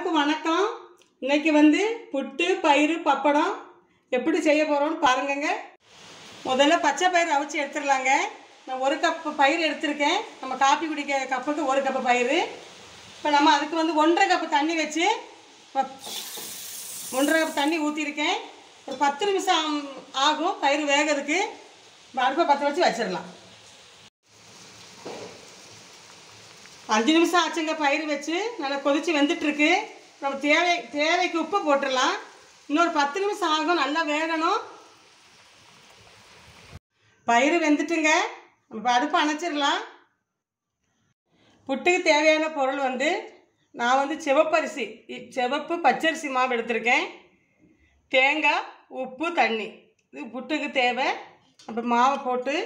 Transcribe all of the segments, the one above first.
எல்லாருக்கும் வணக்கம் இன்னைக்கு வந்து புட்டு பயிறு பப்படம் எப்படி செய்ய போகிறோம்னு பாருங்கங்க முதல்ல பச்சை பயிறு அவிச்சு எடுத்துடலாங்க நான் ஒரு கப்பு பயிர் எடுத்திருக்கேன் நம்ம காப்பி குடிக்க கப்புக்கு ஒரு கப்பு பயிறு இப்போ நம்ம அதுக்கு வந்து ஒன்றரை கப்பு தண்ணி வச்சு ப- ஒன்றரை கப்பு தண்ணி ஊற்றிருக்கேன் ஒரு பத்து நிமிஷம் ஆகும்- ஆகும் பயிர் வேகிறதுக்கு இப்போ அடுப்பை பற்ற வச்சு வச்சிடலாம் அஞ்சு நிமிஷம் ஆச்சுங்க பயிர் வச்சு நல்லா கொதிச்சு வெந்துட்டு இருக்கு நம்ம தேவை தேவைக்கு உப்பு போட்டுடலாம் இன்னொரு பத்து நிமிஷம் ஆகும் நல்லா வேகணும் பயிர் வெந்துட்டுங்க நம்ம இப்ப அடுப்பை அணைச்சிடலாம் புட்டுக்கு தேவையான பொருள் வந்து நான் வந்து சிவப்பரிசி இ- சிவப்பு பச்சரிசி மாவு எடுத்திருக்கேன் தேங்காய் உப்பு தண்ணி இது புட்டுக்கு தேவை அப்புறம் மாவை போட்டு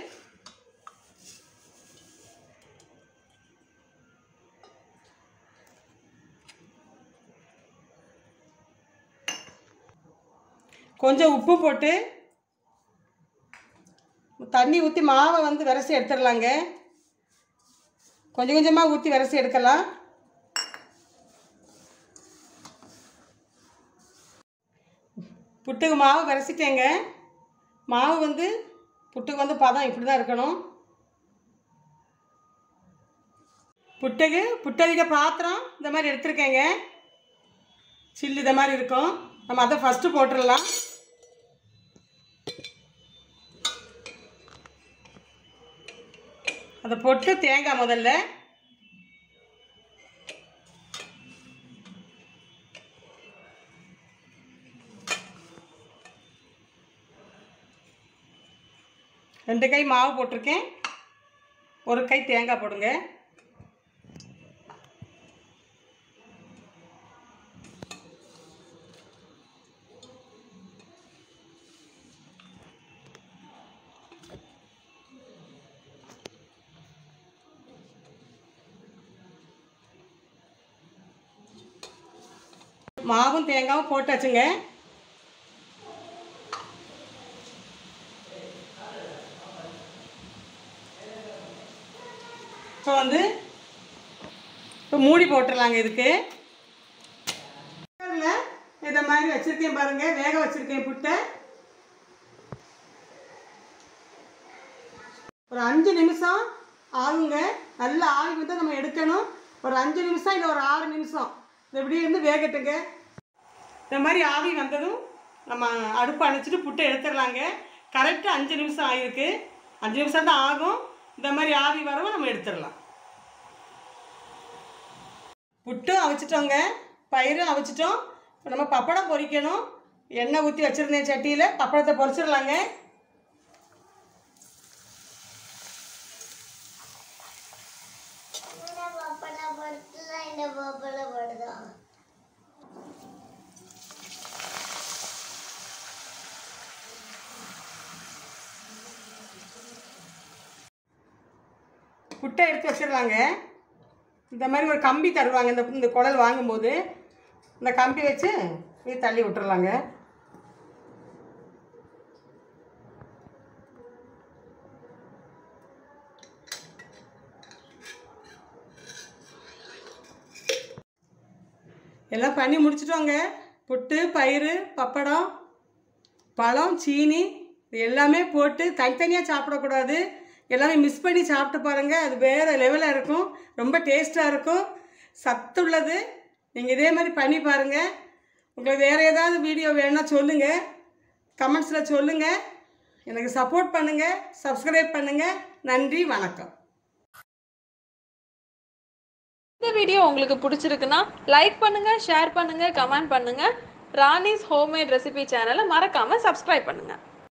கொஞ்சம் உப்பு போட்டு தண்ணி ஊற்றி மாவை வந்து விரசி எடுத்துடலாங்க கொஞ்சம் கொஞ்சமாக ஊற்றி விரசி எடுக்கலாம் புட்டுக்கு மாவு விரசிட்டேங்க மாவு வந்து புட்டுக்கு வந்து பதம் இப்படி தான் இருக்கணும் புட்டுக்கு புட்டதிக பாத்திரம் இந்த மாதிரி எடுத்திருக்கேங்க சில்லு இந்த மாதிரி இருக்கும் நம்ம அதை ஃபஸ்ட்டு போட்டுடலாம் அதை போட்டு தேங்காய் முதல்ல ரெண்டு கை மாவு போட்டிருக்கேன் ஒரு கை தேங்காய் போடுங்க மாவும் தேங்காவும் போட்டாச்சுங்க இப்போ வந்து இப்போ மூடி போட்டுடலாங்க இதுக்கு குக்கரில் இதை மாதிரி வச்சுருக்கேன் பாருங்க வேக வச்சுருக்கேன் புட்டை ஒரு அஞ்சு நிமிஷம் ஆகுங்க நல்ல ஆவி வந்து நம்ம எடுக்கணும் ஒரு அஞ்சு நிமிஷம் இல்லை ஒரு ஆறு நிமிஷம் இது இப்படியே இருந்து வேகட்டுங்க இந்த மாதிரி ஆவி வந்ததும் நம்ம அடுப்பு அணைச்சிட்டு புட்டை எடுத்துடலாங்க கரெக்டாக அஞ்சு நிமிஷம் ஆகிருக்கு அஞ்சு நிமிஷம் தான் ஆகும் இந்த மாதிரி ஆவி வரவும் நம்ம எடுத்துடலாம் புட்டும் அவிச்சிட்டோங்க பயிரும் அவிச்சிட்டோம் இப்போ நம்ம பப்படம் பொரிக்கணும் எண்ணெய் ஊற்றி வச்சுருந்தேன் சட்டியில் பப்படத்தை பொரிச்சிடலாங்க இந்த பப்பட படுத்துல இந்த பப்பட படுதான் புட்டை எடுத்து வச்சிடலாங்க இந்த மாதிரி ஒரு கம்பி தருவாங்க இந்த இந்த குடல் வாங்கும்போது இந்த கம்பி வச்சு இது தள்ளி விட்டுறலாங்க எல்லாம் பண்ணி முடிச்சிட்டோங்க புட்டு பயிறு பப்படம் பழம் சீனி இது எல்லாமே போட்டு தனித்தனியாக சாப்பிடக்கூடாது எல்லாமே மிஸ் பண்ணி சாப்பிட்டு பாருங்கள் அது வேறு லெவலில் இருக்கும் ரொம்ப டேஸ்ட்டாக இருக்கும் சத்துள்ளது நீங்கள் இதே மாதிரி பண்ணி பாருங்கள் உங்களுக்கு வேறு ஏதாவது வீடியோ வேணும்னா சொல்லுங்கள் கமெண்ட்ஸில் சொல்லுங்கள் எனக்கு சப்போர்ட் பண்ணுங்கள் சப்ஸ்கிரைப் பண்ணுங்கள் நன்றி வணக்கம் இந்த வீடியோ உங்களுக்கு பிடிச்சிருக்குன்னா லைக் பண்ணுங்க ஷேர் பண்ணுங்க கமெண்ட் பண்ணுங்க ராணிஸ் ஹோம்மேட் ரெசிபி சேனலை மறக்காம சப்ஸ்கிரைப் பண்ணுங்க